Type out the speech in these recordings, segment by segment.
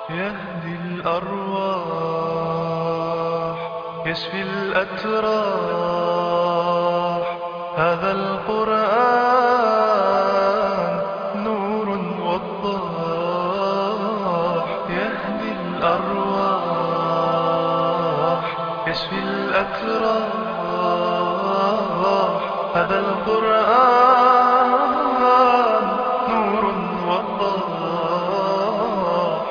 يهدي الأرواح يشفي الأتراح هذا القرآن نور وضاح يهدي الأرواح يشفي الأتراح هذا القرآن نور وضاح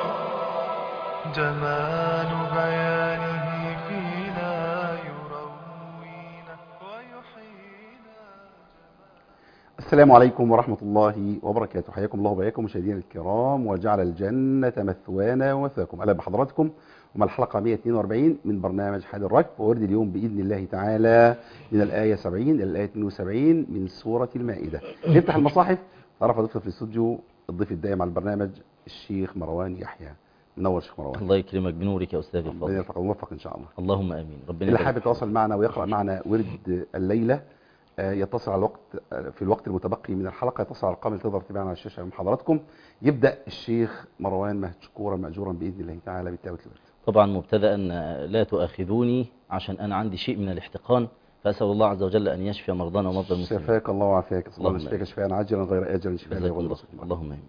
جمال بيانه فينا يروينا ويحيينا السلام عليكم ورحمة الله وبركاته حياكم الله وبياكم مشاهدينا الكرام وجعل الجنة مثوانا ومثواكم أهلا بحضراتكم ومع الحلقة 142 من برنامج حاد الركب وورد اليوم بإذن الله تعالى من الآية 70 إلى الآية 72 من سورة المائدة نفتح المصاحف تعرف ضيفنا في الاستوديو الضيف الدائم على البرنامج الشيخ مروان يحيى منور شيخ مروان الله يكرمك بنورك يا أستاذي ربنا الفاضل يوفقك وموفق إن شاء الله اللهم آمين ربنا اللي يبارك حابب فيك. يتواصل معنا ويقرأ معنا ورد الليلة آه، يتصل على الوقت آه، في الوقت المتبقي من الحلقة يتصل على الارقام اللي تقدر تتابعنا على الشاشة من حضراتكم يبدأ الشيخ مروان مشكورا مأجورا بإذن الله تعالى بالتلاوة الورد طبعا مبتدأ لا تؤاخذوني عشان أنا عندي شيء من الاحتقان فأسأل الله عز وجل أن يشفي مرضانا ومرضى المسلمين شفاك الله وعافاك صلى الله اللهم عليه شفاء عاجلا غير آجل شفاء لا جزاكم يغادر الله سقما. اللهم آمين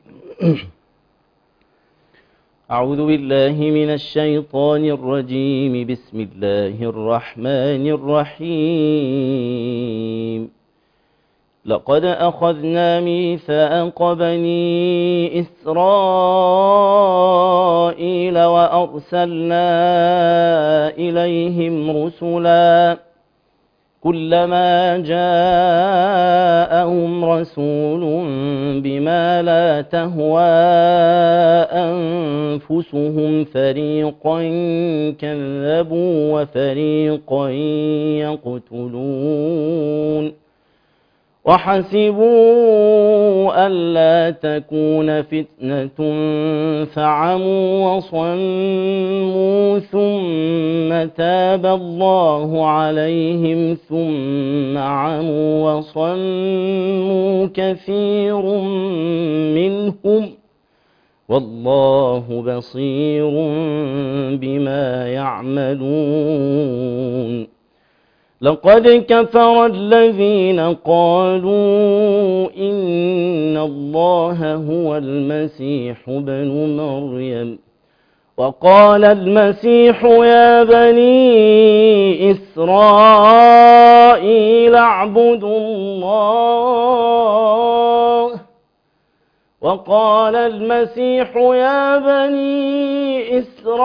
أعوذ بالله من الشيطان الرجيم بسم الله الرحمن الرحيم لقد أخذنا ميثاق بني إسرائيل وأرسلنا إليهم رسلا كلما جاءهم رسول بما لا تهوى أنفسهم فريقا كذبوا وفريقا يقتلون وحسبوا ألا تكون فتنة فعموا وصموا ثم تاب الله عليهم ثم عموا وصموا كثير منهم والله بصير بما يعملون لقد كفر الذين قالوا إن الله هو المسيح بن مريم وقال المسيح يا بني إسرائيل اعبدوا الله وقال المسيح يا بني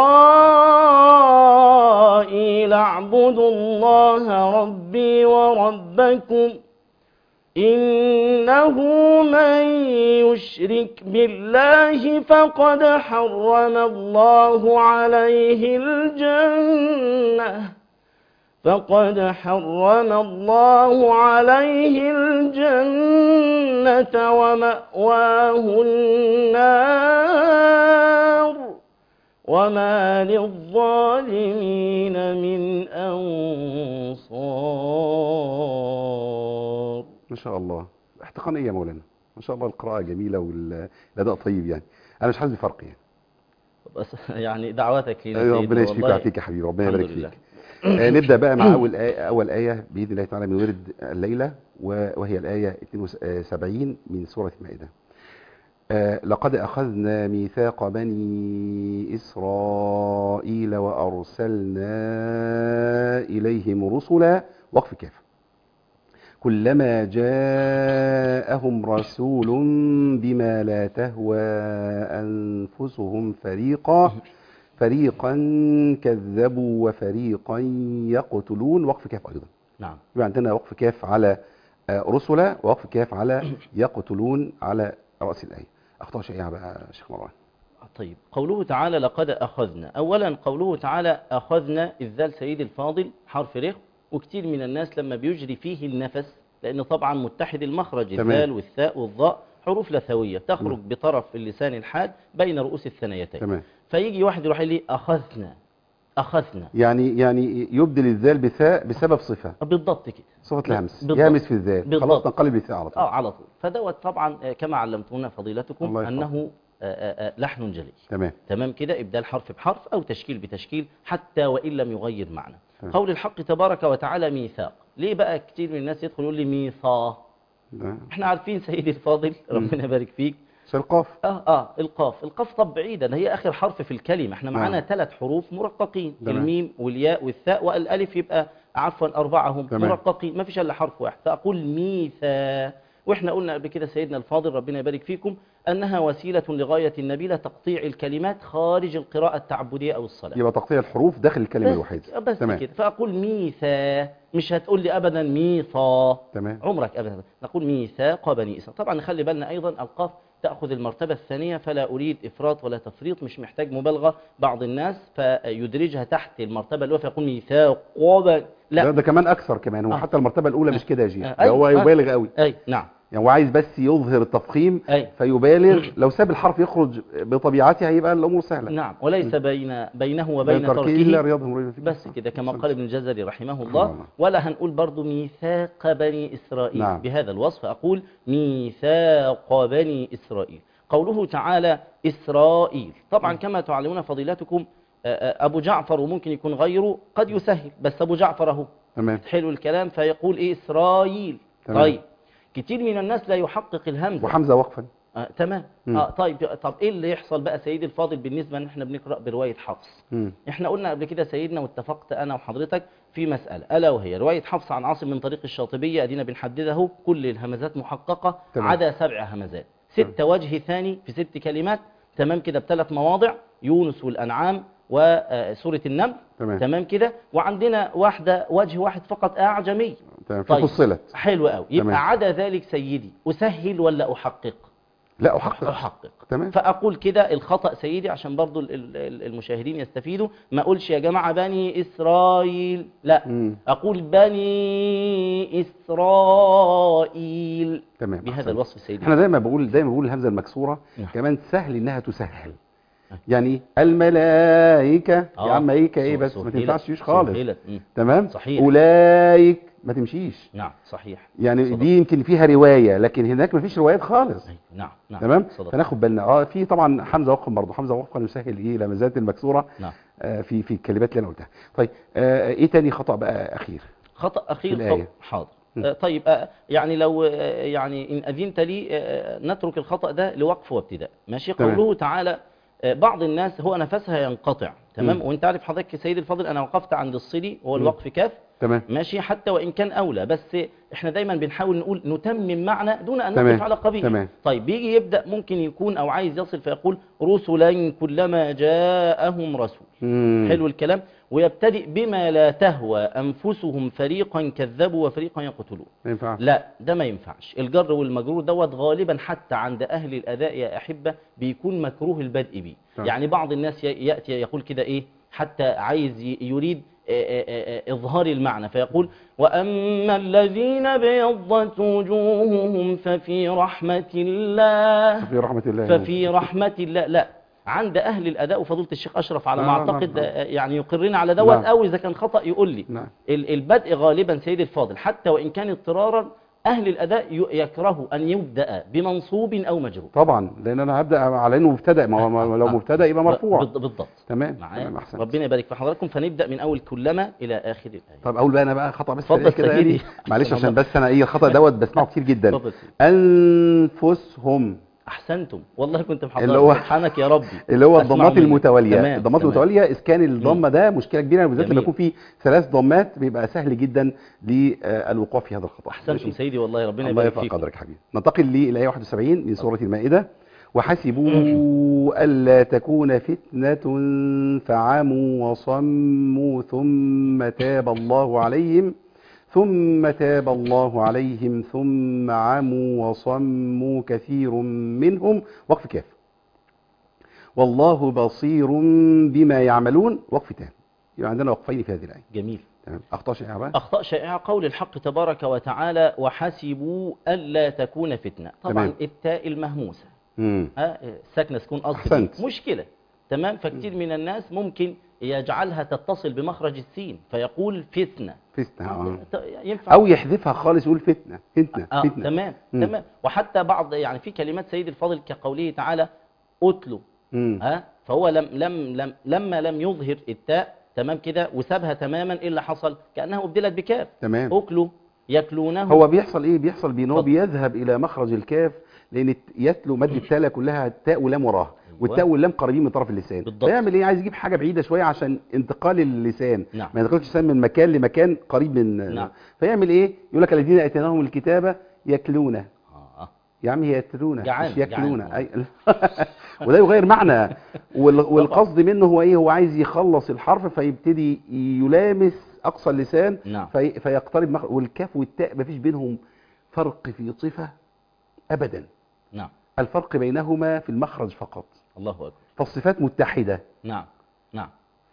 إسرائيل اعبدوا الله ربي وربكم إنه من يشرك بالله فقد حرم الله عليه الجنة فقد حرم الله عليه الجنة ومأواه النار وما للظالمين من أنصار ما شاء الله احتقانية يا مولانا ما شاء الله القراءة جميلة والأداء طيب يعني أنا مش حاسس بفرق يعني بس يعني دعواتك لي أيوة، ربنا يشفيك ويعافيك يا حبيبي ربنا يبارك فيك آه، نبدأ بقى مع أول آية أول آية بإذن الله تعالى من ورد الليلة و- وهي الآية 72 من سورة المائدة آه، لقد أخذنا ميثاق بني إسرائيل وأرسلنا إليهم رسلا وقف كاف كلما جاءهم رسول بما لا تهوى أنفسهم فريقا فريقا كذبوا وفريقا يقتلون وقف كاف أيضا نعم يبقى عندنا وقف كاف على آه، رسلا ووقف كاف على يقتلون على رأس الآية أخطاء شائعة بقى يا شيخ مروان طيب قوله تعالى لقد أخذنا أولا قوله تعالى أخذنا الذال سيد الفاضل حرف رخ وكتير من الناس لما بيجري فيه النفس لأن طبعا متحد المخرج تمام. الذال والثاء والضاء حروف لثوية تخرج نعم. بطرف اللسان الحاد بين رؤوس الثنيتين تمام فيجي واحد يروح لي أخذنا أخذنا يعني يعني يبدل الذال بثاء بسبب صفة بالضبط كده صفة الهمس بالضبط. يهمس في الذال بالضبط. خلاص ننقلب للثاء على طول اه على طول فدوت طبعا آه، كما علمتونا فضيلتكم الله يحفظك. انه آه، آه، لحن جلي تمام تمام كده ابدال حرف بحرف او تشكيل بتشكيل حتى وان لم يغير معنى تمام. قول الحق تبارك وتعالى ميثاق ليه بقى كتير من الناس يدخل يقول لي ميثاق ده احنا عارفين سيدي الفاضل ربنا يبارك فيك القاف اه اه القاف القاف طب بعيدة ده هي اخر حرف في الكلمة احنا معانا نعم. ثلاث حروف مرققين تمام. الميم والياء والثاء والالف يبقى عفوا اربعة هم تمام. مرققين ما فيش الا حرف واحد فاقول ميثا واحنا قلنا قبل كده سيدنا الفاضل ربنا يبارك فيكم انها وسيلة لغاية النبيلة تقطيع الكلمات خارج القراءة التعبدية او الصلاة يبقى تقطيع الحروف داخل الكلمة بس, الوحيدة بس تمام كده فاقول ميثا مش هتقول لي ابدا ميثا تمام عمرك ابدا نقول ميثاق بني اسرائيل طبعا نخلي بالنا ايضا القاف تاخذ المرتبه الثانيه فلا اريد افراط ولا تفريط مش محتاج مبالغه بعض الناس فيدرجها تحت المرتبه الاولى فيقول ميثاق بني- لا لا ده كمان اكثر كمان هو آه. حتى المرتبة الاولى مش كده يا جي آه. ده هو أيوة. يبالغ قوي اي نعم يعني هو عايز بس يظهر التفخيم اي فيبالغ لو ساب الحرف يخرج بطبيعته هيبقى الامور سهله نعم وليس بين بينه وبين بين تركه تركه لا رياضه مريضه فيه. بس كده كما صح. قال ابن الجزري رحمه سبحان الله الله. ولا هنقول برضو ميثاق بني إسرائيل نعم. بهذا الوصف أقول ميثاق بني إسرائيل قوله تعالى إسرائيل طبعا كما تعلمون فضيلتكم آه، آه، أبو جعفر وممكن يكون غيره قد يسهل بس أبو جعفر أهو تمام حلو الكلام فيقول إيه إسرائيل تمام. طيب كتير من الناس لا يحقق الهمزة وحمزه وقفا آه تمام مم. آه طيب طب إيه اللي يحصل بقى سيدي الفاضل بالنسبة ان احنا بنقرأ برواية حفص مم. احنا قلنا قبل كده سيدنا واتفقت انا وحضرتك في مسألة الا وهي رواية حفص عن عاصم من طريق الشاطبية ادينا بنحددها اهو كل الهمزات محققة تمام. عدا سبع همزات ست وجه ثاني في ست كلمات تمام كده بثلاث مواضع يونس والانعام وسورة النمل تمام تمام كده وعندنا واحدة وجه واحد فقط اعجمي تمام في طيب. فصلت حلو قوي يبقى تمام. عدا ذلك سيدي اسهل ولا احقق لا احقق احقق تمام فاقول كده الخطا سيدي عشان برضو ال- ال- المشاهدين يستفيدوا ما اقولش يا جماعه بني اسرائيل لا مم. اقول بني اسرائيل تمام بهذا أحسنت. الوصف سيدي احنا دايما بقول دايما بقول الهمزه المكسوره نعم. كمان سهل انها تسهل يعني الملائكه يا آه. عم ملائكه ايه سه- بس ما سهلت- تنفعش خالص سهلت. مم. تمام صحيح. اولئك ما تمشيش نعم صحيح يعني صدق. دي يمكن فيها روايه لكن هناك ما فيش روايات خالص أي، نعم نعم تمام صدق. فناخد بالنا اه في طبعا حمزه وقفا برضه حمزه وقفا يسهل ايه لمزات المكسوره نعم آه في في الكلمات اللي انا قلتها طيب آه ايه تاني خطا بقى اخير خطأ أخير في الآية. طب حاضر م. آه، طيب آه، يعني لو آه، يعني إن أذنت لي آه، نترك الخطأ ده لوقف وابتداء ماشي تمام. قوله تعالى آه، بعض الناس هو نفسها ينقطع تمام م. وانت عارف حضرتك يا سيدي الفاضل أنا وقفت عند الصلي وهو م. الوقف كاف تمام ماشي حتى وإن كان أولى بس احنا دايما بنحاول نقول نتمم معنى دون أن تمام. نقف على قبيح تمام. طيب بيجي يبدأ ممكن يكون أو عايز يصل فيقول رسلا كلما جاءهم رسول مم. حلو الكلام ويبتدئ بما لا تهوى أنفسهم فريقا كذبوا وفريقا يقتلون ما ينفعش لا ده ما ينفعش الجر والمجرور دوت غالبا حتى عند أهل الأداء يا أحبة بيكون مكروه البدء به نعم. يعني بعض الناس ي- يأتي يقول كده إيه حتى عايز ي- يريد آه، آه، آه، إظهار المعنى فيقول وأما الذين بيضت وجوههم ففي رحمة الله في رحمه الله ففي رحمة الله لا عند أهل الأداء وفضيلة الشيخ أشرف على ما آه، أعتقد نعم، آه، يعني يقرنا على دوت نعم. أو إذا كان خطأ يقول لي نعم ال- البدء غالبا سيد الفاضل حتى وإن كان اضطرارا أهل الأداء ي- يكرهوا أن يبدأ بمنصوب أو مجرور طبعا لان انا هبدا على انه مبتدا ما هو ما- لو آه. مبتدا يبقى مرفوع بالض- بالضبط تمام معايا تمام احسن ربنا يبارك في حضراتكم فنبدأ من أول كلمة إلى آخر الآية طب اقول بقى انا بقى خطا بس اتفضل سريع كده سيدي. يعني معلش أحسن عشان الله. بس انا ايه الخطا دوت بسمعه كتير جدا اتفضل سيدي. انفسهم أحسنتم والله كنت محضر اللي هو- سبحانك يا ربي اللي هو أسمعه الضمات منك. المتواليه تمام، الضمات تمام. المتواليه اسكان الضمه ده مشكله كبيره بالذات لما جميل. يكون في ثلاث ضمات بيبقى سهل جدا للوقوع في هذا الخطا أحسنتم ماشي؟ سيدي والله ربنا الله يبارك يرفع فيكم قدرك حبيبي ننتقل للآية 71 من سورة المائدة وحسبوا ألا تكون فتنة فعموا وصموا ثم تاب الله عليهم ثم تاب الله عليهم ثم عموا وصموا كثير منهم وقف كاف والله بصير بما يعملون وقف تام يبقى عندنا وقفين في هذه الآية جميل تمام أخطاء شائعة بقى أخطاء شائعة قول الحق تبارك وتعالى وحسبوا ألا تكون فتنة طبعا تمام. التاء المهموسة مم. ها، الساكنة تكون أصل أحسنت. مشكلة تمام فكتير من الناس ممكن يجعلها تتصل بمخرج السين فيقول فتنة فتنة آه. ت- ينفع أو يحذفها خالص يقول فتنة فتنة آه فتنة تمام مم. تمام وحتى بعض يعني في كلمات سيد الفاضل كقوله تعالى اتلو مم. ها فهو لم لم لم لما لم يظهر التاء تمام كده وسابها تماما ايه اللي حصل كانها ابدلت بكاف تمام اكلوا ياكلونه هو بيحصل ايه بيحصل بيه ان هو اتفضل. بيذهب الى مخرج الكاف لان الت- يتلو مد التاله كلها تاء ولام وراها أيوة. والتاء واللام قريبين من طرف اللسان بالضبط. فيعمل ايه عايز يجيب حاجه بعيده شويه عشان انتقال اللسان نعم. ما ينتقلش اللسان من مكان لمكان قريب من نعم. فيعمل ايه يقول لك الذين اتيناهم الكتاب يتلونه آه. يا عم هي يتلونه جعان، مش ياكلونه جعان. أي... وده يغير معنى وال... والقصد منه هو ايه هو عايز يخلص الحرف فيبتدي يلامس اقصى اللسان نعم في... فيقترب مخ... والكاف والتاء مفيش بينهم فرق في صفة أبدا نعم الفرق بينهما في المخرج فقط الله اكبر فالصفات متحدة نعم نعم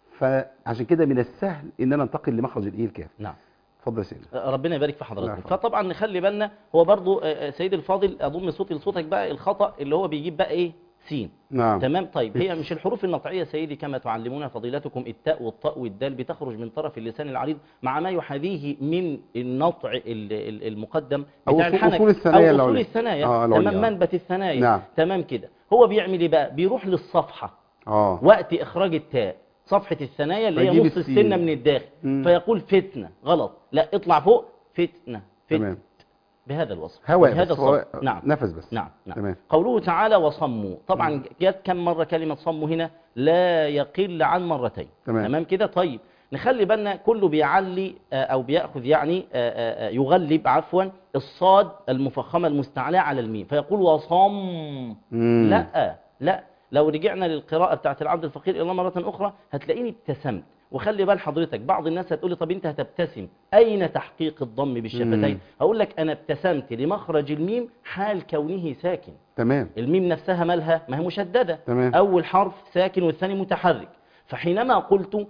فعشان كده من السهل ان انا انتقل لمخرج الايه الكاف نعم اتفضل يا سيدي ربنا يبارك في الله حضراتكم يحفظك. فطبعا نخلي بالنا هو برضو آه، آه، سيد الفاضل اضم صوتي لصوتك بقى الخطا اللي هو بيجيب بقى ايه سين نعم تمام طيب هي مش الحروف النقطعيه سيدي كما تعلمون فضيلتكم التاء والطاء والدال بتخرج من طرف اللسان العريض مع ما يحاذيه من النطع ال- ال- المقدم أو بتاع أصول- الحنك أصول الثنايا او اصول العليا. الثنايا آه، العليا. تمام منبت الثنايا نعم. تمام كده هو بيعمل ايه بقى بيروح للصفحه اه وقت اخراج التاء صفحه الثنايا اللي هي فيجيب نص السين. السنه من الداخل مم. فيقول فتنه غلط لا اطلع فوق فتنه فتنه تمام بهذا الوصف هواء بهذا بس هو الصوت نعم نفس بس نعم نعم تمام قوله تعالى وصموا طبعا جت كم مرة كلمة صموا هنا لا يقل عن مرتين تمام. تمام كده طيب نخلي بالنا كله بيعلي آه، او بياخذ يعني آه، آه، آه، يغلب عفوا الصاد المفخمة المستعلى على الميم فيقول وصم مم. لا لا لو رجعنا للقراءة بتاعت العبد الفقير إلى الله مرة أخرى هتلاقيني ابتسمت وخلي بال حضرتك بعض الناس هتقول لي طب انت هتبتسم اين تحقيق الضم بالشفتين مم. هقول لك انا ابتسمت لمخرج الميم حال كونه ساكن تمام الميم نفسها مالها ما هي مشددة تمام. أول حرف ساكن والثاني متحرك فحينما قلت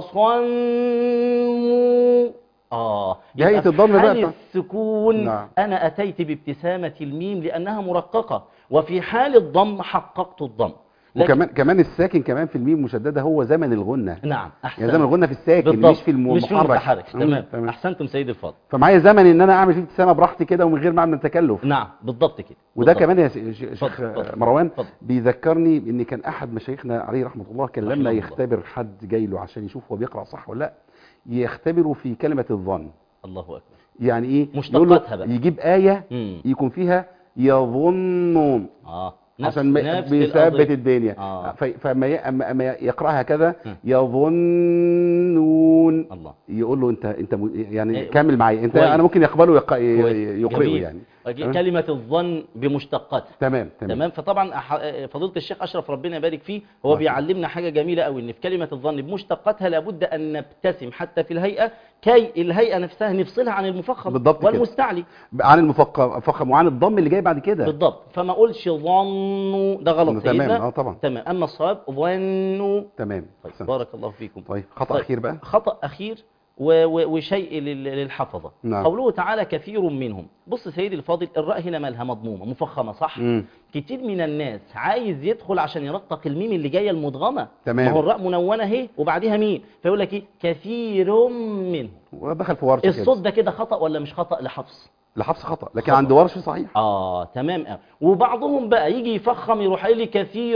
وصنوا آه دي هيئة يبقى في الضم بقى حال بتاع- السكون نعم. أنا أتيت بابتسامة الميم لأنها مرققة وفي حال الضم حققت الضم لكن- وكمان كمان الساكن كمان في الميم مشدده هو زمن الغنه نعم أحسن يعني زمن الغنه في الساكن بالضبط مش في مش في المحرك المتحرك مم، تمام تمام أحسنتم سيد الفاضل فمعايا زمن ان انا اعمل فيه ابتسامه براحتي كده ومن غير ما اعمل تكلف نعم بالضبط كده وده بالضبط. كمان يا ش- ش- شيخ اتفضل، اتفضل. مروان اتفضل. بيذكرني ان كان احد مشايخنا عليه رحمه الله كان رحمه لما الله. يختبر حد جاي له عشان يشوف هو بيقرا صح ولا لا يختبره في كلمه الظن الله أكبر يعني ايه مشتقاتها بقى. يجيب ايه مم. يكون فيها يظنون آه نفس عشان ما- نفس بيثبت القضية. الدنيا آه. ف- فما ي- أما أما يقراها كذا م. يظنون الله يقول له انت انت م- يعني إيه، كمل معايا انت كويس. انا ممكن يقبله يق- كويس. يقرئه جميل. يعني أجي- تمام؟ كلمة الظن بمشتقاتها تمام تمام تمام فطبعا أح- فضيلة الشيخ أشرف ربنا يبارك فيه هو ما شاء بيعلمنا حاجة جميلة قوي إن في كلمة الظن بمشتقاتها لابد أن نبتسم حتى في الهيئة كي الهيئة نفسها نفصلها عن المفخم بالضبط كده. والمستعلي عن المفخم فخم وعن الضم اللي جاي بعد كده بالضبط فما أقولش ظنوا ده غلط تمام سيدنا اه طبعا تمام أما الصواب ظنوا تمام طيب أحسنت. بارك الله فيكم طيب خطأ طيب. اخير بقى خطأ أخير و- و- وشيء لل- للحفظة نعم. قوله تعالى كثير منهم بص سيدي الفاضل الراء هنا مالها مضمومة مفخمة صح مم. كتير من الناس عايز يدخل عشان يرقق الميم اللي جايه المدغمه تمام. ما هو الراء منونه اهي وبعديها ميم فيقول لك ايه كثير منهم ودخل في ورشه الصوت كده ده كده خطا ولا مش خطا لحفص لحفظ خطأ لكن خطأ. عند ورش صحيح اه تمام آه. وبعضهم بقى يجي يفخم يروح قايل لي كثير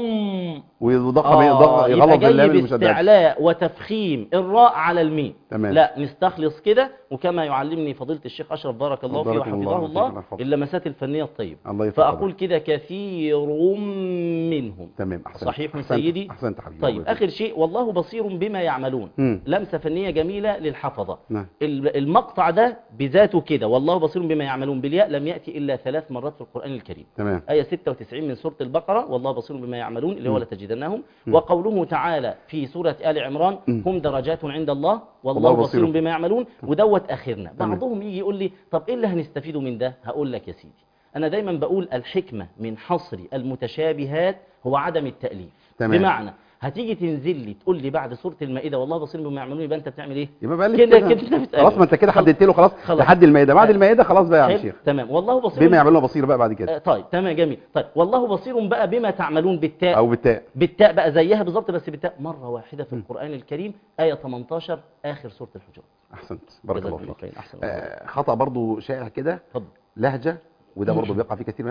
ويضخم آه يغلط يبقى جاي باللام المشدده باستعلاء وتفخيم الراء على الميم تمام. لا نستخلص كده وكما يعلمني فضيله الشيخ اشرف بارك الله فيه بارك الله وحفظه فيك، الله الله يحفظك. اللمسات الفنيه الطيبه الله يفضل فاقول كده كثير منهم تمام احسنت صحيح أحسنت. سيدي؟ احسنت حبيبي طيب الله اخر شيء والله بصير بما يعملون مم. لمسه فنيه جميله للحفظه نعم. ال- المقطع ده بذاته كده والله بصير بما يعملون بالياء لم ياتي الا ثلاث مرات في القران الكريم تمام آية 96 من سورة البقرة والله بصير بما يعملون اللي هو مم. لتجدنهم مم. وقوله تعالى في سورة آل عمران مم. هم درجات عند الله والله والله بصير. بصير بما يعملون ودوت آخرنا تمام. بعضهم يجي يقول لي طب إيه اللي هنستفيده من ده هقول لك يا سيدي أنا دايما بقول الحكمة من حصر المتشابهات هو عدم التأليف تمام. بمعنى هتيجي تنزل لي تقول لي بعد سورة المائدة والله بصير بما يعملون يبقى أنت بتعمل إيه يبقى بقى كده كده أنت بتقلب. خلاص ما انت كده خلاص. حددت له خلاص خلاص. لحد المائده بعد حلو. المائده خلاص بقى يا عم حلو؟ شيخ تمام والله بصير بما يعملون بصير بقى بعد كده آه، طيب تمام جميل طيب والله بصير بقى بما تعملون بالتاء او بالتاء بالتاء بقى زيها بالظبط بس بالتاء مرة واحدة في القرآن الكريم آية 18 آخر سورة الحجرات احسنت بارك الله جزاكم فيك خير. أحسن الله آه، خطأ برضو شائع كده اتفضل لهجة وده برضو بيقع فيه كثير من الناس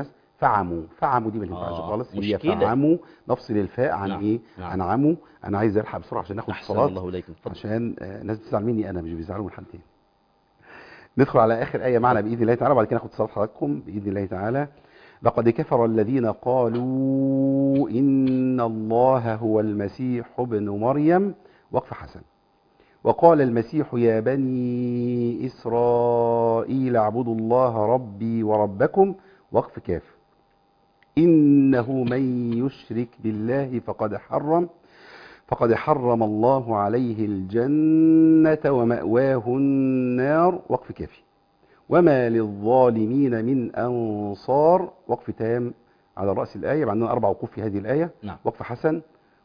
فعموا فعموا دي ما تنفعش آه، خالص مش هي كده. فعموا نفصل الفاء عن نعم، ايه نعم. انعموا انا عايز الحق بسرعه عشان ناخد احسن الصلاه الله اليكم اتفضل. عشان آه، الناس بتزعل مني انا مش بيزعلوا من حد تاني ندخل على اخر ايه معنا باذن الله تعالى وبعد كده ناخد صلاه حضراتكم باذن الله تعالى لقد كفر الذين قالوا ان الله هو المسيح ابن مريم وقف حسن وقال المسيح يا بني اسرائيل اعبدوا الله ربي وربكم وقف كاف انه من يشرك بالله فقد حرم فقد حرم الله عليه الجنة ومأواه النار وقف كافي وما للظالمين من أنصار وقف تام على رأس الآية عندنا أربع وقوف في هذه الآية نعم وقف حسن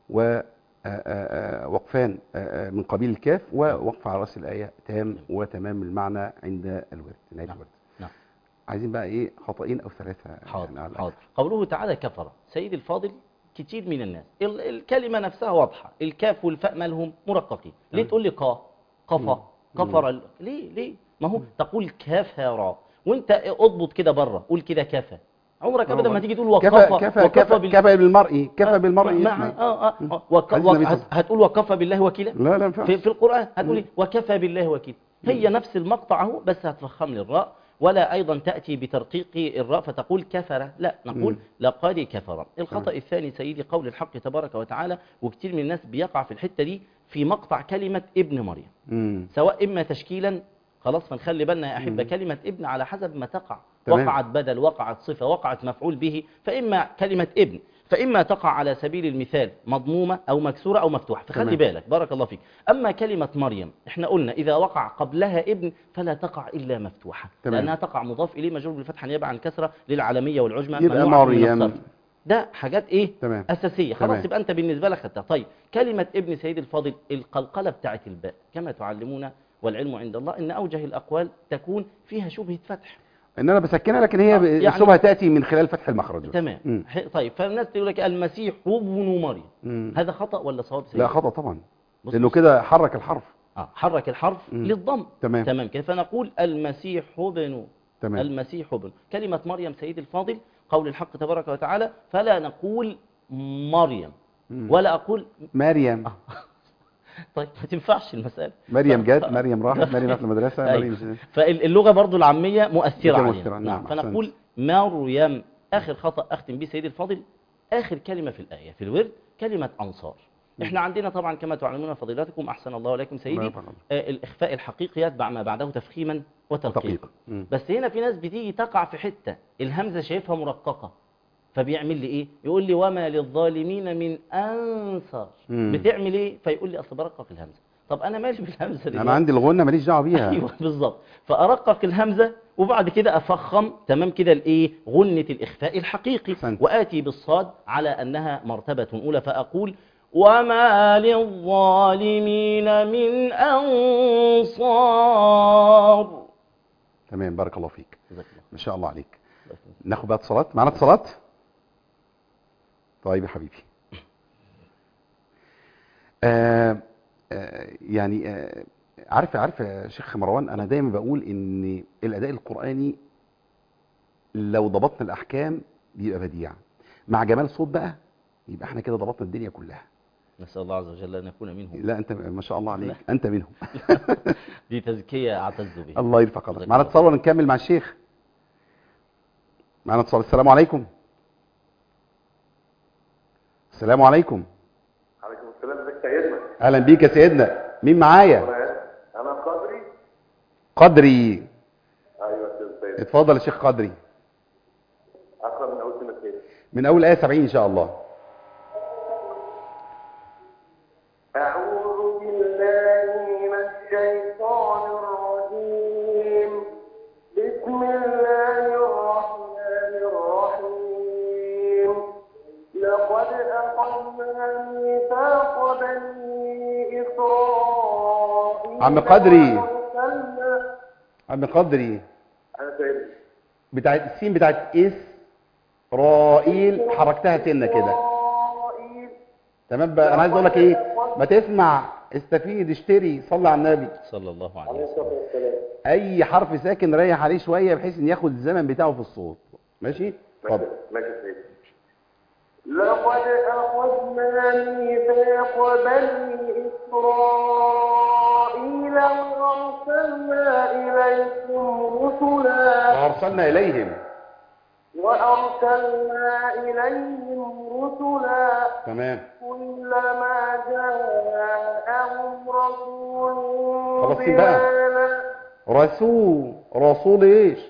ووقفان من قبيل الكاف ووقف على رأس الآية تام وتمام المعنى عند الورد نهاية نعم. الورد نعم. عايزين بقى ايه خطأين او ثلاثة حاضر يعني على حاضر قوله تعالى كفر سيدي الفاضل كتير من الناس ال- الكلمة نفسها واضحة الكاف والفاء مالهم مرققين ليه تمام. تقول لي قا قفا مم. كفر ال... ليه ليه ما هو تقول كفر وانت اضبط كده بره قول كده كفى عمرك ابدا ما تيجي تقول كفى وكفى كفى وكفى كفى, بال- كفى بالمرء كفى بالمرء مع إثما. اه اه, آه وك... حديث وك... النبي صلى الله هتقول وكفى بالله وكيلا لا لا ينفعش في, في القرآن هتقول مم. إيه؟ وكفى بالله وكيل هي نفس المقطع اهو بس هتفخم لي الراء ولا أيضا تأتي بترقيق الراء فتقول كفر لا نقول مم. لقد كفر الخطأ تمام. الثاني سيدي قول الحق تبارك وتعالى وكتير من الناس بيقع في الحتة دي في مقطع كلمة ابن مريم مم. سواء إما تشكيلا خلاص فنخلي بالنا يا أحبة مم. كلمة ابن على حسب ما تقع تمام. وقعت بدل وقعت صفة وقعت مفعول به فإما كلمة ابن فإما تقع على سبيل المثال مضمومة أو مكسورة أو مفتوحة فخلي تمام. بالك بارك الله فيك أما كلمة مريم احنا قلنا إذا وقع قبلها ابن فلا تقع إلا مفتوحة تمام. لأنها تقع مضاف إليه مجرور بالفتحة نيابة عن كسرة للعالمية والعجمة يبقى ممنوعة من مريم. الصرف. ده حاجات إيه تمام أساسية خلاص تمام. يبقى أنت بالنسبة لك خدتها طيب كلمة ابن سيد الفاضل القلقلة بتاعت الباء كما تعلمون والعلم عند الله إن أوجه الأقوال تكون فيها شبهة فتح ان انا بسكنها لكن هي آه، ب- يعني- الشبهه تاتي من خلال فتح المخرج تمام مم. ح- طيب فالناس تقول لك المسيح ابن مريم مم. هذا خطأ ولا صواب سيدي؟ لا خطا طبعا بص لانه بص. كده حرك الحرف آه حرك الحرف مم. للضم تمام تمام كده فنقول المسيح ابن تمام المسيح ابن كلمة مريم سيد الفاضل قول الحق تبارك وتعالى فلا نقول مريم مم. ولا أقول مريم آه. طيب ما تنفعش المسألة مريم ف- جت مريم راحت مريم راحت المدرسه أيوة. مريم فاللغة برضو العامية مؤثرة مؤثرة، علينا نعم، نعم أحسنت. فنقول مريم آخر خطأ أختم به سيدي الفاضل آخر كلمة في الآية في الورد كلمة أنصار احنا عندنا طبعا كما تعلمون فضيلتكم أحسن الله عليكم الله سيدي يرحمه. آه الإخفاء الحقيقي يتبع ما بعده تفخيما وترقيقا دقيق مم. بس هنا في ناس بتيجي تقع في حتة الهمزة شايفها مرققة فبيعمل لي ايه يقول لي وما للظالمين من انصار مم. بتعمل ايه فيقول لي اصل برقق الهمزه طب انا مالي بالهمزه دي انا عندي الغنه ماليش دعوه بيها ايوه بالظبط فارقق الهمزه وبعد كده افخم تمام كده الايه غنه الاخفاء الحقيقي أحسنت. واتي بالصاد على انها مرتبه اولى فاقول وما للظالمين من انصار تمام بارك الله فيك جزاك الله ما شاء الله عليك خير. ناخد بقى اتصالات معانا اتصالات طيب يا حبيبي آه آه يعني آه عارف عارف يا شيخ مروان انا دايما بقول ان الاداء القراني لو ضبطنا الاحكام بيبقى بديع مع جمال صوت بقى يبقى احنا كده ضبطنا الدنيا كلها نسال الله عز وجل ان نكون منهم لا انت ما شاء الله عليك انت منهم دي تزكيه اعتز بها الله يرفع قدرك جزاك معانا الله اتصال ولا نكمل مع الشيخ معانا اتصال السلام عليكم السلام عليكم عليكم السلام ازيك سيدنا اهلا بيك يا سيدنا مين معايا انا قدري قدري ايوه يا استاذ سيد اتفضل يا شيخ قدري اقرا من اول سنه كده من اول ايه 70 ان شاء الله اعوذ بالله من الشيطان الرجيم بسم الله الرحمن الرحيم لقد اخذنا ميثاق بني اسرائيل عم قدري. وأرسلنا- عم قدري انا سيدنا بتاعت السين بتاعت اسرائيل حركتها سنه كده إسرائيل تمام بقى انا عايز اقول لك ايه ما تسمع استفيد اشتري صلي على النبي صلى الله عليه عليه وسلم الصلاه والسلام اي حرف ساكن ريح عليه شويه بحيث ان ياخد الزمن بتاعه في الصوت ماشي اتفضل. ماشي يا سيدي لقد أخذنا ميثاق بني إسرائيل وأرسلنا إليكم رسلا وارسلنا اليهم وأرسلنا إليهم رسلا تمام كلما جاءهم رسول خلاصين بقى. بما لا- رسول رسول ايش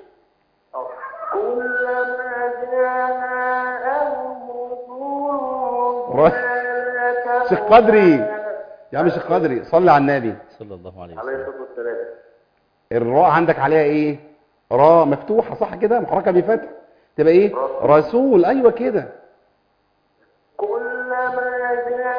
كلما جاءهم رسول ر- بما لا شيخ تهوى قدري. يا عم شيخ قدري صلي على النبي صلى الله عليه عليه وسلم الصلاة والسلام الراء عندك عليها ايه راء مفتوحه صح كده محركه بفتح تبقى ايه رسول ايوه كده كلما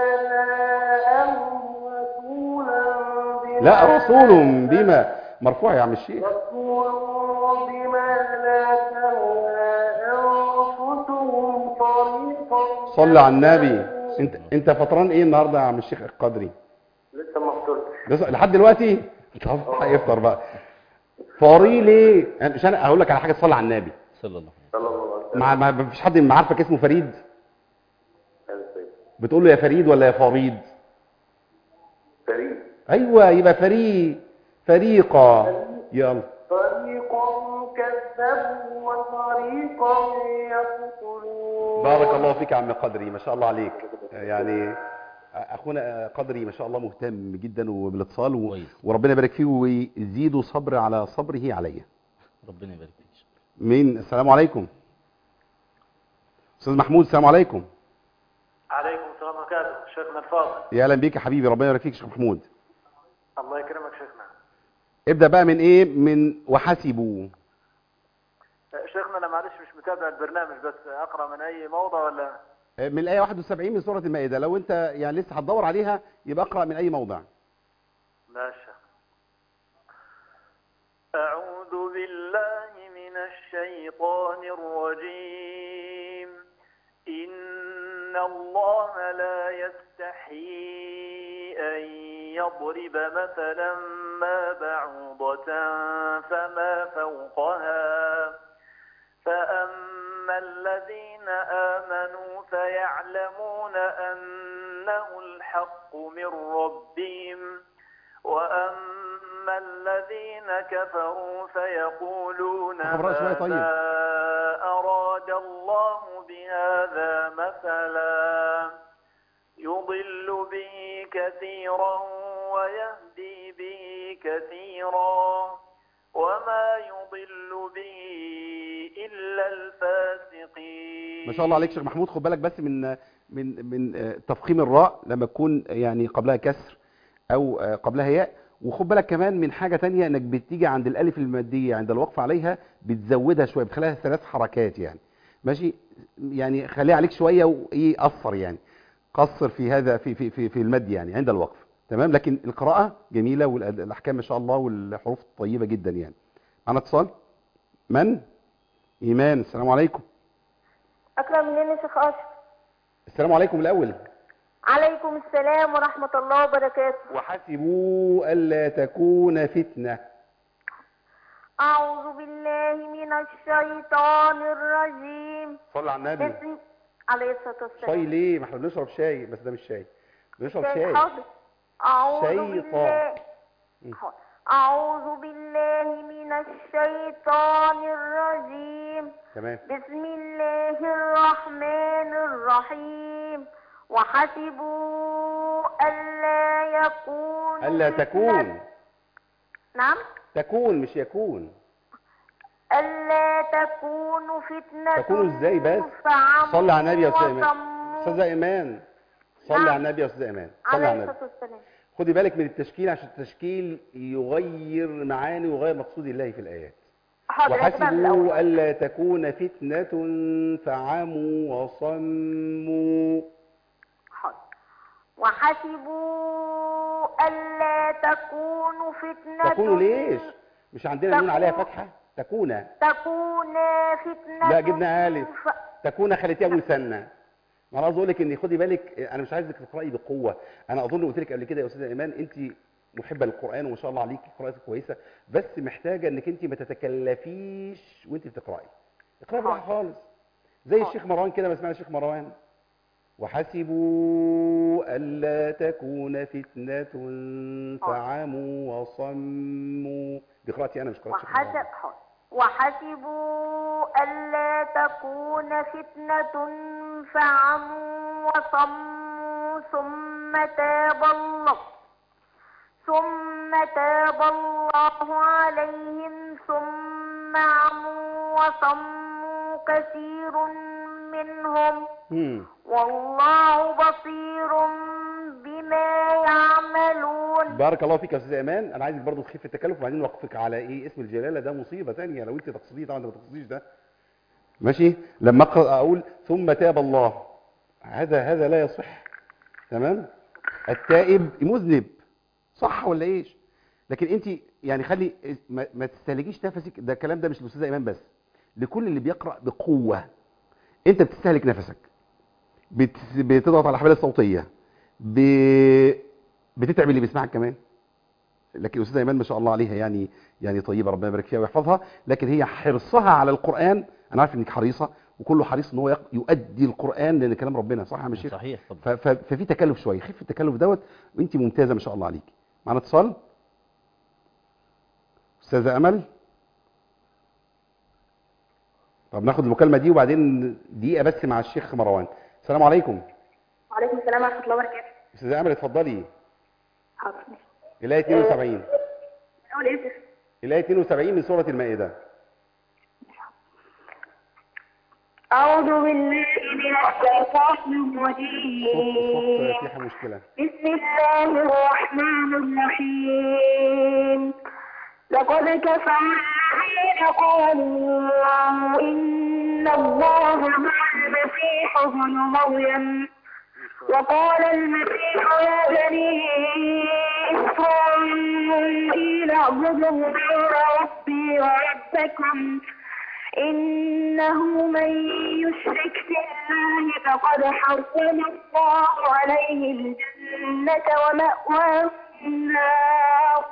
جاءهم رسولا بما لا رسول بما مرفوع يا عم الشيخ رسول بما لا تهوى أنفسهم طريقا صلي على النبي انت انت فطران ايه النهارده يا عم الشيخ القدري لسه ما فطرتش بس لحد دلوقتي طب هيفطر بقى فاري ليه يعني مش انا هقول لك على حاجه تصلي على النبي صلى الله عليه صلى الله عليه وسلم ما ما ما فيش حد ما عارفك اسمه فريد أيوة سيدي. بتقول له يا فريد ولا يا فريد فريد ايوه يبقى فريق فريقا يلا فريقا كذبوا وفريقا يقتلون بارك الله فيك يا عم قدري ما شاء الله عليك يعني اخونا قدري ما شاء الله مهتم جدا وبالاتصال و... كويس. وربنا يبارك فيه ويزيده صبر على صبره عليا ربنا يبارك فيك مين السلام عليكم استاذ محمود السلام عليكم عليكم السلام ورحمة الله وبركاته شيخنا الفاضل يا اهلا بيك يا حبيبي ربنا يبارك فيك يا شيخ محمود الله يكرمك شيخنا ابدا بقى من ايه من وحسبوا أه، شيخنا انا معلش مش متابع البرنامج بس اقرا من اي موضع ولا من الايه 71 من سوره المائده لو انت يعني لسه هتدور عليها يبقى اقرا من اي موضع ماشي أعوذ بالله من الشيطان الرجيم إن الله لا يستحيي أن يضرب مثلا ما بعوضة فما فوقها فأما الذين آمنوا فيعلمون أنه الحق من ربهم وأما الذين كفروا فيقولون اقرأ شوية طيب. ماذا أراد الله بهذا مثلا يضل به كثيرا ويهدي به كثيرا وما يضل به إلا الفاسقين ما شاء الله عليك شيخ محمود خد بالك بس من من من آه، تفخيم الراء لما تكون يعني قبلها كسر او آه، قبلها ياء وخد بالك كمان من حاجه تانية انك بتيجي عند الالف الماديه عند الوقف عليها بتزودها شويه بتخليها ثلاث حركات يعني ماشي يعني خليها عليك شويه وايه قصر يعني قصر في هذا في في في, في المد يعني عند الوقف تمام لكن القراءه جميله والاحكام ما شاء الله والحروف طيبه جدا يعني معنا اتصال من ايمان السلام عليكم أكرم منين يا شيخ أشرف السلام عليكم الاول عليكم السلام ورحمة الله وبركاته وحسبوا ألا تكون فتنة أعوذ بالله من الشيطان الرجيم صلى على النبي بسم عليه الصلاة والسلام شاي ليه ما احنا بنشرب شاي بس ده مش شاي بنشرب شيء شاي حاضر أعوذ شيطان. بالله حاضر. أعوذ بالله من الشيطان الرجيم تمام بسم الله الرحمن الرحيم وحسبوا ألا يكون ألا فتنة- تكون نعم تكون مش يكون ألا تكون فتنة تكون ازاي بس فعموا صلي على النبي يا استاذ ايمان وصموا. استاذه ايمان صلي نعم. على النبي يا استاذ ايمان صلي عليه على النبي الصلاة والسلام خدي بالك من التشكيل عشان التشكيل يغير معاني ويغير مقصود الله في الايات حاضر هجيبها من الأول وحسبوا ألا تكون فتنة فعموا وصموا حاضر وحسبوا ألا تكون فتنة تكونوا ليش مش عندنا نون عليها فتحة تكون تكون فتنة لا جبنا ألف ف... تكون خليتيها مثنى ما انا عاوز اقول لك ان خدي بالك انا مش عايزك تقراي بقوه انا اظن قلت لك قبل كده يا استاذه ايمان انت محبه للقران وما شاء الله عليكي قراءتك كويسه بس محتاجه انك انت ما تتكلفيش وانت بتقراي اقراي براحه خالص زي الشيخ مروان كده ما سمعنا الشيخ مروان وحسبوا ألا تكون فتنة فعموا وصموا دي قراءتي أنا مش قراءة الشيخ وحسب مروان حاضر. وحسبوا ألا تكون فتنة فعموا وصموا ثم تاب الله ثم تاب الله عليهم ثم عموا وصموا كثير منهم مم. والله بصير بما يعملون بارك الله فيك يا استاذ ايمان انا عايزك برضو تخف التكلف وبعدين نوقفك على ايه اسم الجلاله ده مصيبه ثانيه لو انت تقصديه طبعا انت ما تقصديش ده ماشي لما اقرا اقول ثم تاب الله هذا هذا لا يصح تمام التائب مذنب صح ولا ايش لكن انت يعني خلي ما, ما تستهلكيش نفسك ده الكلام ده مش للاستاذ ايمان بس لكل اللي بيقرا بقوه انت بتستهلك نفسك بت... بتضغط على الحبال الصوتيه ب... بتتعب اللي بيسمعك كمان لكن الاستاذه ايمان ما شاء الله عليها يعني يعني طيبه ربنا يبارك فيها ويحفظها لكن هي حرصها على القران انا عارف انك حريصه وكله حريص ان هو يق- يؤدي القران لان كلام ربنا صح يا عم الشيخ صحيح طبعا ف- ف- ففي تكلف شويه خف التكلف دوت وانت ممتازه ما شاء الله عليك معنا اتصال استاذه امل طب ناخد المكالمه دي وبعدين دقيقه بس مع الشيخ مروان السلام عليكم وعليكم السلام ورحمة الله وبركاته استاذه امل اتفضلي حاضر الايه 72 أول إيه الايه 72 من سوره المائده أعوذ بالله من الشيطان صوت الرجيم صوت فيها مشكله بسم الله الرحمن الرحيم لقد كفر الذين قالوا إن الله مع المسيح ابن مريم وقال المسيح يا بني إسرائيل اعبدوا الله ربي وربكم إنه من يشرك بالله فقد حرم الله عليه الجنة ومأواه النار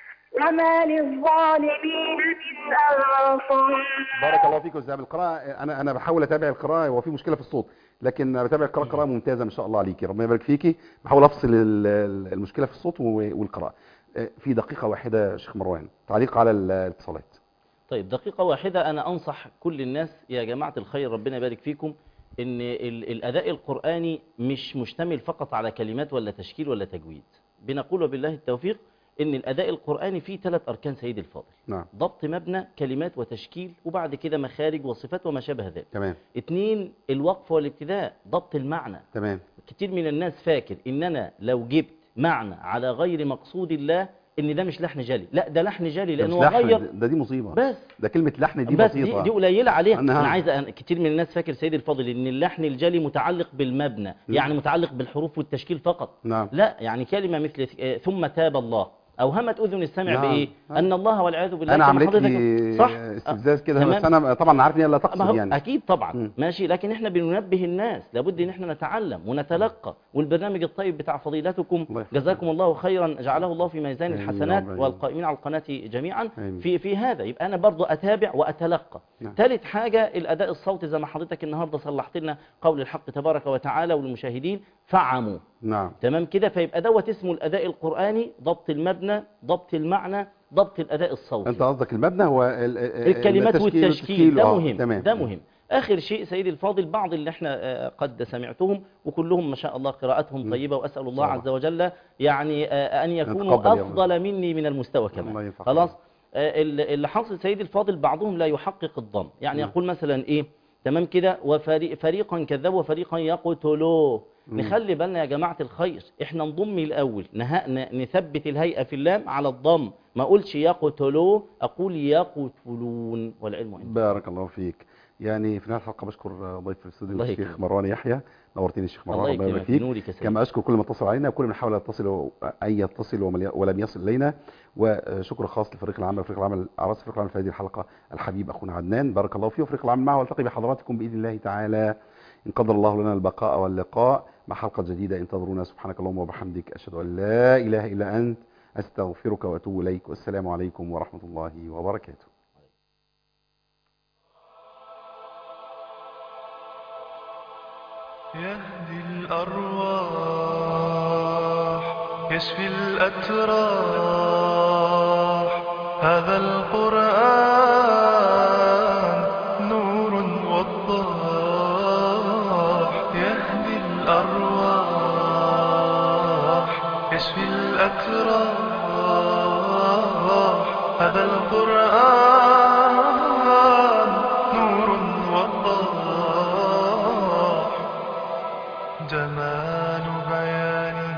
وما للظالمين من أنصار بارك الله فيك يا استاذ القراءه انا انا بحاول اتابع القراءه هو في مشكله في الصوت لكن أنا بتابع القراءه قراءه ممتازه ما شاء الله عليكي ربنا يبارك فيكي بحاول افصل ال- ال- المشكله في الصوت و- والقراءه آه، في دقيقه واحده يا شيخ مروان تعليق على ال- الاتصالات طيب دقيقة واحدة أنا أنصح كل الناس يا جماعة الخير ربنا يبارك فيكم إن ال- الأداء القرآني مش مشتمل فقط على كلمات ولا تشكيل ولا تجويد بنقول وبالله التوفيق إن الأداء القرآني فيه ثلاث أركان سيد الفاضل نعم ضبط مبنى كلمات وتشكيل وبعد كده مخارج وصفات وما شابه ذلك تمام اتنين الوقف والابتداء ضبط المعنى تمام كتير من الناس فاكر ان انا لو جبت معنى على غير مقصود الله ان ده مش لحن جلي لا ده لحن جلي ده مش لانه لحن غير ده- ده دي مصيبه بس ده كلمه لحن دي بس دي, بسيطه دي قليله عليها أنا- انا عايز أنا كتير من الناس فاكر سيد الفاضل ان اللحن الجلي متعلق بالمبنى يعني متعلق بالحروف والتشكيل فقط نعم لا يعني كلمه مثل آه، ثم تاب الله اوهمت اذن السامع نعم. بايه نعم. ان الله والعياذ بالله انا كما عملت حضرتك- لي صح استفزاز كده تمام. بس انا طبعا عارف ان هي لا ما تقصد هو يعني اكيد طبعا مم. ماشي لكن احنا بننبه الناس لابد ان احنا نتعلم ونتلقى والبرنامج الطيب بتاع فضيلتكم الله يحفظك. جزاكم الله خيرا جعله الله في ميزان آمين يا الحسنات رب، آمين. والقائمين على القناه جميعا آمين. في في هذا يبقى انا برضو اتابع واتلقى نعم. ثالث حاجه الاداء الصوتي زي ما حضرتك النهارده صلحت لنا قول الحق تبارك وتعالى والمشاهدين فعموا نعم تمام كده فيبقى دوت اسمه الاداء القراني ضبط المبنى ضبط المعنى ضبط الاداء الصوتي انت قصدك المبنى هو ال- ال- الكلمات التشكيل- والتشكيل ده آه، مهم تمام ده مهم اخر شيء سيدي الفاضل بعض اللي احنا آه، قد سمعتهم وكلهم ما شاء الله قراءتهم مم. طيبه واسال الله طبعا. عز وجل يعني آه، ان يكونوا يتقبل يا رب. افضل مني من المستوى الله كمان ينفع خلاص آه، اللي اللي حاصل سيدي الفاضل بعضهم لا يحقق الضم يعني نعم. يقول مثلا ايه تمام كده وفريق فريقا كذبوا وفريقا يقتلوه مم. نخلي بالنا يا جماعه الخير احنا نضم الاول نه- ن- نثبت الهيئه في اللام على الضم ما اقولش يقتلوه اقول يقتلون والعلم عندي بارك الله فيك يعني في نهايه الحلقه بشكر ضيف الاستوديو الله الشيخ يكرمك. مروان يحيى نورتني الشيخ مروان الله ربنا يبارك يكرمك فيك نورك يا سيدي كما اشكر كل من اتصل علينا وكل من حاول يتصل ان يتصل ومل- ولم يصل الينا وشكر خاص لفريق العمل فريق العمل اعراس فريق العمل في هذه الحلقه الحبيب اخونا عدنان بارك الله فيه وفريق العمل معه والتقي بحضراتكم باذن الله تعالى ان قدر الله لنا البقاء واللقاء مع حلقه جديده انتظرونا سبحانك اللهم وبحمدك اشهد ان لا اله الا انت استغفرك واتوب اليك والسلام عليكم ورحمه الله وبركاته يهدي الأرواح يشفي الأتراح هذا القرآن نور وضاح يهدي الأرواح يشفي الأتراح هذا القرآن نور وضاح جمال بيانه